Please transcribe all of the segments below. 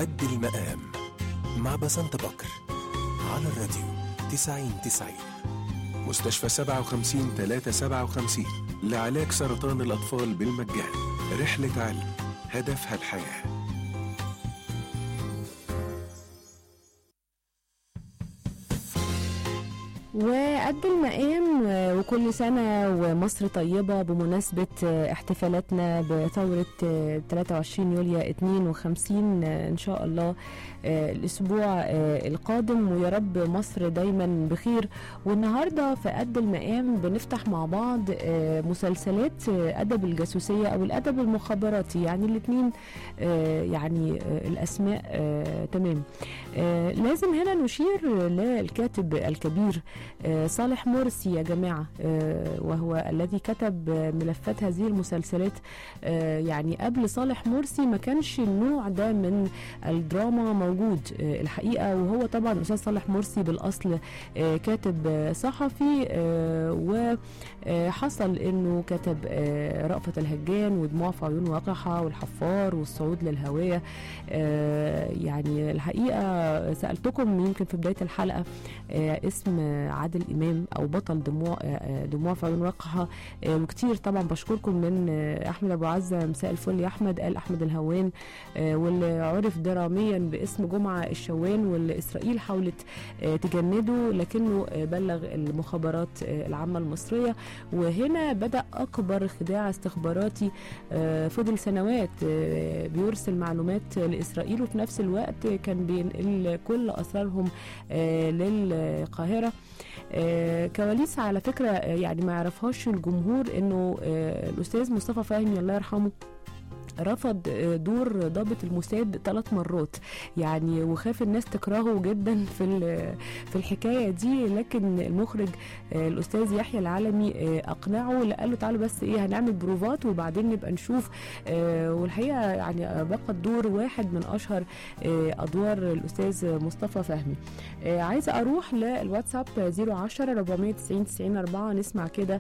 قد المقام مع بسنت بكر على الراديو 90 90 مستشفى 57 357 لعلاج سرطان الأطفال بالمجان رحلة علم هدفها الحياه وقد المقام وكل سنة ومصر طيبة بمناسبة احتفالاتنا بثورة 23 يوليو 52 إن شاء الله الأسبوع القادم ويا رب مصر دايما بخير والنهاردة في قد المقام بنفتح مع بعض مسلسلات أدب الجاسوسية أو الأدب المخابراتي يعني الاتنين يعني الأسماء تمام لازم هنا نشير للكاتب الكبير صالح مرسي يا جماعة وهو الذي كتب ملفات هذه المسلسلات يعني قبل صالح مرسي ما كانش النوع ده من الدراما موجود الحقيقة وهو طبعا أستاذ صالح مرسي بالأصل كاتب صحفي وحصل أنه كتب رأفة الهجان ودموع في عيون وقحة والحفار والصعود للهوية يعني الحقيقة سألتكم يمكن في بداية الحلقة اسم عادل امام او بطل دموع دموع في عيون وقحه وكتير طبعا بشكركم من احمد ابو عزه مساء الفل يا احمد قال احمد الهوان واللي عرف دراميا باسم جمعه الشوان واللي اسرائيل حاولت تجنده لكنه بلغ المخابرات العامه المصريه وهنا بدا اكبر خداع استخباراتي فضل سنوات بيرسل معلومات لاسرائيل وفي نفس الوقت كان بينقل كل اسرارهم للقاهره آه كواليس على فكره يعني ما يعرفهاش الجمهور انه آه الاستاذ مصطفى فهمي الله يرحمه رفض دور ضابط الموساد ثلاث مرات يعني وخاف الناس تكرهه جدا في في الحكايه دي لكن المخرج الاستاذ يحيى العالمي اقنعه قال له تعالوا بس ايه هنعمل بروفات وبعدين نبقى نشوف والحقيقه يعني بقى الدور واحد من اشهر ادوار الاستاذ مصطفى فهمي عايزه اروح للواتساب 010 490 90 4 نسمع كده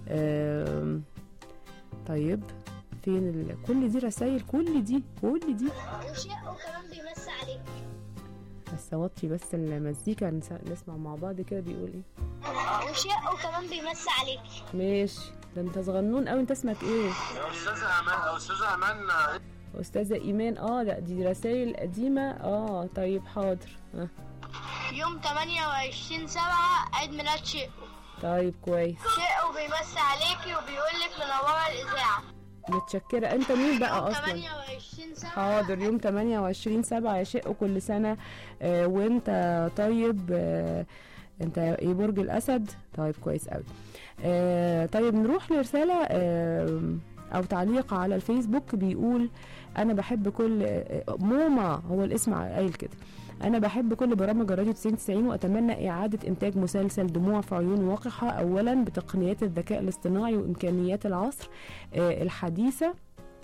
طيب فين ال... كل دي رسايل كل دي كل دي وشقه كمان بيمس عليك بس اوطي بس المزيكا نس... نسمع مع بعض كده بيقول ايه وشقه كمان بيمس عليك ماشي ده انت صغنون قوي انت اسمك ايه يا استاذه امان يا استاذه امان استاذه ايمان اه لا دي رسايل قديمه اه طيب حاضر آه. يوم 28 7 عيد ميلاد شقه طيب كويس شقه وبيمس عليكي وبيقول لك منوره الاذاعه متشكرة انت مين بقى يوم اصلا 28 7 حاضر يوم 28 7 يا شق كل سنة آه وانت طيب آه انت ايه برج الاسد طيب كويس قوي آه طيب نروح لرسالة آه او تعليق على الفيسبوك بيقول انا بحب كل آه موما هو الاسم قايل كده انا بحب كل برامج الراديو 90 90 واتمنى اعاده انتاج مسلسل دموع في عيون وقحه اولا بتقنيات الذكاء الاصطناعي وامكانيات العصر آه الحديثه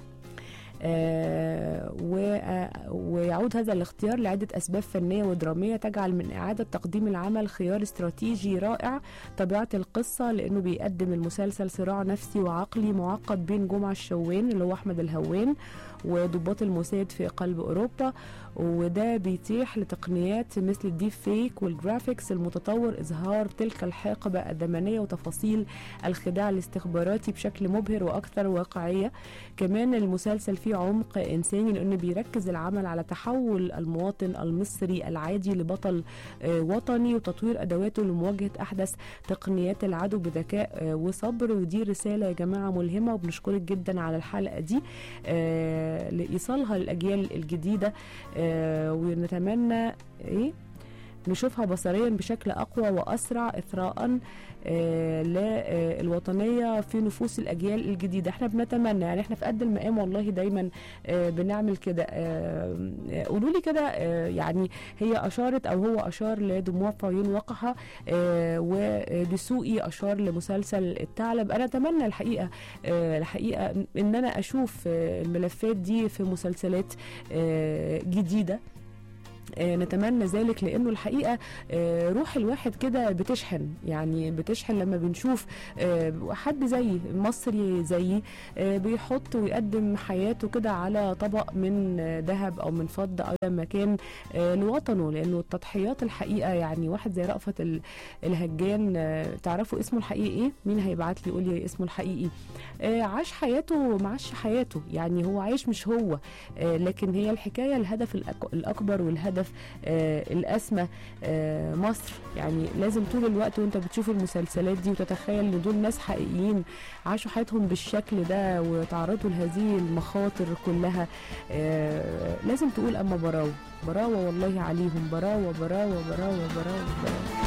آه ويعود هذا الاختيار لعدة أسباب فنية ودرامية تجعل من إعادة تقديم العمل خيار استراتيجي رائع طبيعة القصة لأنه بيقدم المسلسل صراع نفسي وعقلي معقد بين جمعة الشوان اللي هو أحمد الهوان وضباط الموساد في قلب أوروبا وده بيتيح لتقنيات مثل الديب فيك والجرافيكس المتطور إظهار تلك الحقبة الزمنية وتفاصيل الخداع الاستخباراتي بشكل مبهر وأكثر واقعية كمان المسلسل فيه عمق إنساني لأنه بيركز العمل على تحول المواطن المصري العادي لبطل وطني وتطوير أدواته لمواجهة أحدث تقنيات العدو بذكاء وصبر ودي رسالة يا جماعة ملهمة وبنشكرك جدا على الحلقة دي لإيصالها للأجيال الجديدة ونتمنى إيه نشوفها بصريا بشكل اقوى واسرع اثراء آه للوطنيه في نفوس الاجيال الجديده احنا بنتمنى يعني احنا في قد المقام والله دايما آه بنعمل كده آه قولوا لي كده يعني هي اشارت او هو اشار لدموع في عيون وقحه ودسوقي اشار لمسلسل الثعلب انا اتمنى الحقيقه الحقيقه ان انا اشوف الملفات دي في مسلسلات جديده آه، نتمنى ذلك لانه الحقيقه آه، روح الواحد كده بتشحن يعني بتشحن لما بنشوف آه، حد زي مصري زيي آه، بيحط ويقدم حياته كده على طبق من آه، ذهب او من فضه او لما كان آه، لوطنه لانه التضحيات الحقيقه يعني واحد زي رأفت ال- الهجان آه، تعرفوا اسمه الحقيقي ايه مين هيبعت لي يقول لي اسمه الحقيقي آه، عاش حياته معاش حياته يعني هو عايش مش هو آه، لكن هي الحكايه الهدف الأك- الاكبر والهدف آه، الاسمى آه، مصر يعني لازم طول الوقت وانت بتشوف المسلسلات دي وتتخيل ان دول ناس حقيقيين عاشوا حياتهم بالشكل ده وتعرضوا لهذه المخاطر كلها آه، لازم تقول اما براوه براوه والله عليهم براوه براوه براوه براوه, براوة.